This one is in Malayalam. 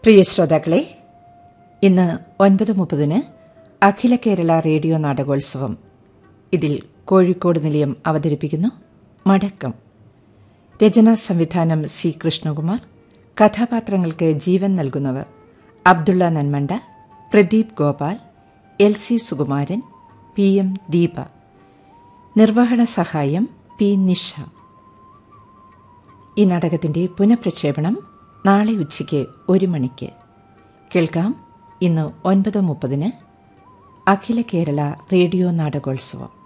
പ്രിയ ശ്രോതാക്കളെ ഇന്ന് ഒൻപത് മുപ്പതിന് അഖില കേരള റേഡിയോ നാടകോത്സവം ഇതിൽ കോഴിക്കോട് നിലയം അവതരിപ്പിക്കുന്നു മടക്കം രചനാ സംവിധാനം സി കൃഷ്ണകുമാർ കഥാപാത്രങ്ങൾക്ക് ജീവൻ നൽകുന്നവർ Abdulla Nanmanda Pradeep Gopal L C Sukumaran P M Deepa നിർവഹണ സഹായം പി നിഷ ഈ നാടകത്തിന്റെ പുനഃപ്രക്ഷേപണം നാളെ ഉച്ചയ്ക്ക് ഒരു മണിക്ക് കേൾക്കാം ഇന്ന് ഒൻപത് മുപ്പതിന് അഖില കേരള റേഡിയോ നാടകോത്സവം